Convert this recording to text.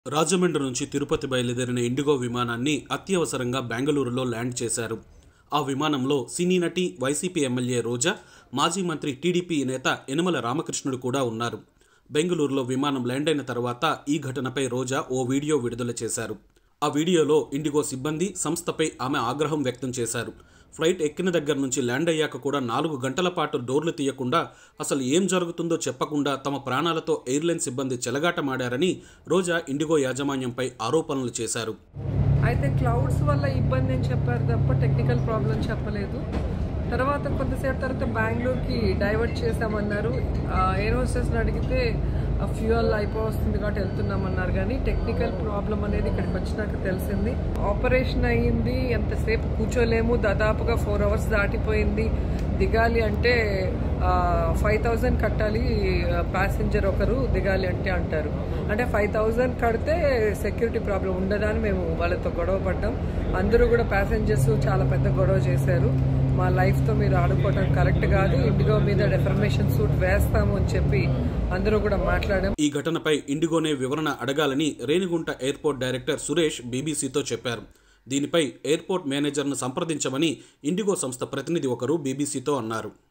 రాజమండ్రి నుంచి తిరుపతి బయలుదేరిన ఇండిగో విమానాన్ని అత్యవసరంగా బెంగళూరులో ల్యాండ్ చేశారు ఆ విమానంలో సినీ నటి వైసీపీ ఎమ్మెల్యే రోజా మాజీ మంత్రి టీడీపీ నేత యనమల రామకృష్ణుడు కూడా ఉన్నారు బెంగళూరులో విమానం ల్యాండ్ అయిన తర్వాత ఈ ఘటనపై రోజా ఓ వీడియో విడుదల చేశారు ఆ వీడియోలో ఇండిగో సిబ్బంది సంస్థపై ఆమె ఆగ్రహం వ్యక్తం చేశారు ఫ్లైట్ ఎక్కిన దగ్గర నుంచి ల్యాండ్ అయ్యాక కూడా నాలుగు గంటల పాటు డోర్లు తీయకుండా అసలు ఏం జరుగుతుందో చెప్పకుండా తమ ప్రాణాలతో ఎయిర్లైన్ సిబ్బంది చెలగాటమాడారని రోజా ఇండిగో యాజమాన్యంపై ఆరోపణలు చేశారు అయితే క్లౌడ్స్ వల్ల ఇబ్బంది అని చెప్పారు తప్ప టెక్నికల్ ప్రాబ్లం చెప్పలేదు తర్వాత కొంతసేపు తర్వాత బెంగళూరుకి డైవర్ట్ చేసామన్నారు ఎయిర్ హోస్టెస్ని అడిగితే ఫ్యూయల్ అయిపోతుంది కాబట్టి వెళ్తున్నామన్నారు కానీ టెక్నికల్ ప్రాబ్లం అనేది ఇక్కడికి వచ్చినాక తెలిసింది ఆపరేషన్ అయ్యింది ఎంతసేపు కూర్చోలేము దాదాపుగా ఫోర్ అవర్స్ దాటిపోయింది దిగాలి అంటే ఫైవ్ థౌజండ్ కట్టాలి ప్యాసింజర్ ఒకరు దిగాలి అంటే అంటారు అంటే ఫైవ్ థౌజండ్ కడితే సెక్యూరిటీ ప్రాబ్లం ఉండదా అని మేము వాళ్ళతో గొడవ పడ్డాం అందరూ కూడా ప్యాసింజర్స్ చాలా పెద్ద గొడవ చేశారు మా లైఫ్తో మీరు ఆడుకోవడం కరెక్ట్ కాదు ఇండిగో మీద డెఫర్మేషన్ సూట్ వేస్తాము అని చెప్పి అందరూ కూడా మాట్లాడాం ఈ ఘటనపై ఇండిగోనే వివరణ అడగాలని రేణిగుంట ఎయిర్పోర్ట్ డైరెక్టర్ సురేష్ బీబీసీతో చెప్పారు దీనిపై ఎయిర్పోర్ట్ మేనేజర్ను సంప్రదించమని ఇండిగో సంస్థ ప్రతినిధి ఒకరు బీబీసీతో అన్నారు